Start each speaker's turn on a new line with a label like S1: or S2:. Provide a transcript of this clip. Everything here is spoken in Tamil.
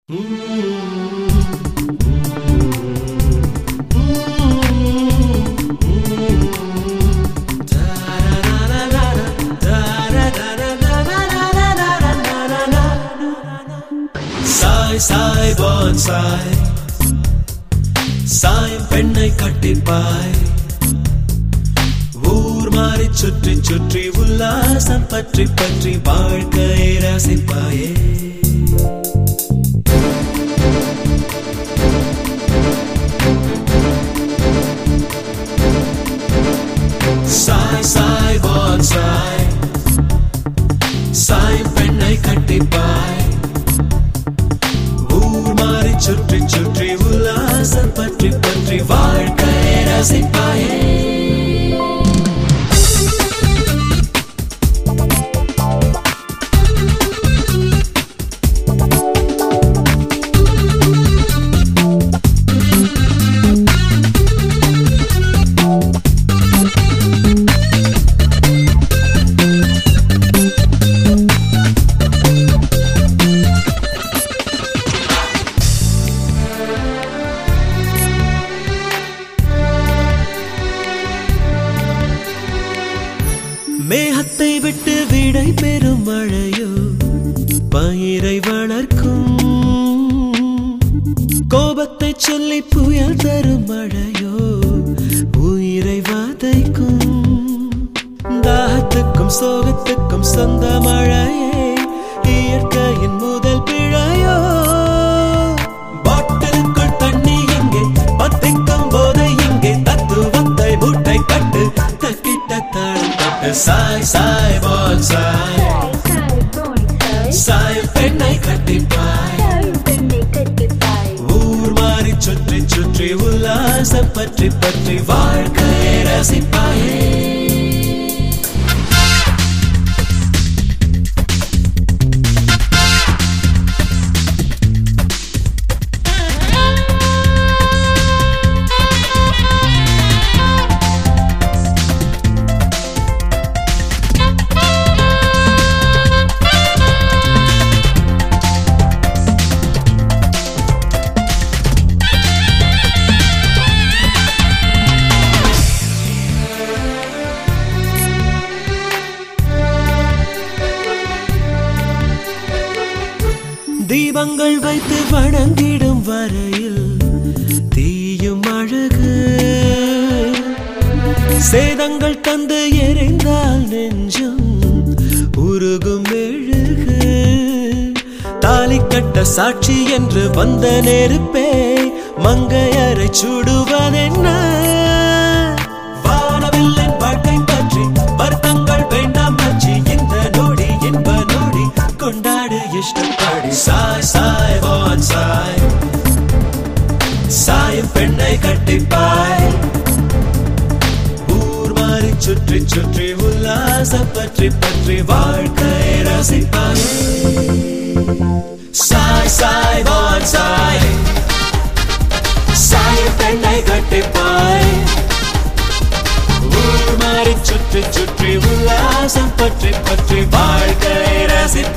S1: சாய் சாய் பான் சாய் சாயம் பெண்ணை கட்டிப்பாய் ஊர் மாறி சுற்றி சுற்றி உல்லாசம் பற்றி பற்றி வாழ்க்கையை ரசிப்பாயே சாய் சாய் பான் சாய் சாயம் பெண்ணை கட்டிப்பாய் ஊர் மாறி சுற்றி சுற்றி உல்லாசம் பற்றி பற்றி வாழ்க்கையை ரசிப்பாயே மேகத்தை விட்டு விடை பெறும் மழையோ பயிரை வளர்க்கும் கோபத்தை சொல்லி புயல் தரும் மழையோ உயிரை வதைக்கும் தாகத்துக்கும் சோகத்துக்கும் சொந்த மழையே இயற்கையின் முதல் பிழையோ பாட்டிலுக்குள் தண்ணி எங்கே பத்திக்கும் போது இங்கே தத்துவத்தை மூட்டை கட்டு தக்கிட்ட தாழம் தட்டு சாய் சாய் போல் சாய் சாய் பெண்ணை கட்டிப்பாய் ஊர் மாறி சுற்றி சுற்றி உல்லாசம் பற்றி பற்றி வாழ்க்கையை ரசிப்பாயே தீபங்கள் வைத்து வணங்கிடும் வரையில் தீயும் அழகு சேதங்கள் தந்து எரிந்தால் நெஞ்சம் உருகும் மெழுகு தாலி கட்ட சாட்சி என்று வந்த நெருப்பே மங்கையரை சுடுவதென்ன வானவில்லின் வாழ்க்கை பற்றி வருத்தங்கள் வேண்டாம் மச்சி இந்த நொடி என்ப நொடி கொண்டாடு இஷ்டப்படி சாய் சாய் வான் சாய் சாயம் பெண்ணை கட்டிப்பாய் ஊர் மாறி சுற்றி சுற்றி உல்லாசம் பற்றி பற்றி வாழ்க்கையை ரசிப்பாய் சாய் சாய் வான் சாய் சாயம் பெண்ணை கட்டிப்பாய் ஊர் மாறி சுற்றி சுற்றி உல்லாசம் பற்றி பற்றி வாழ்க்கையை ரசிப்பாய்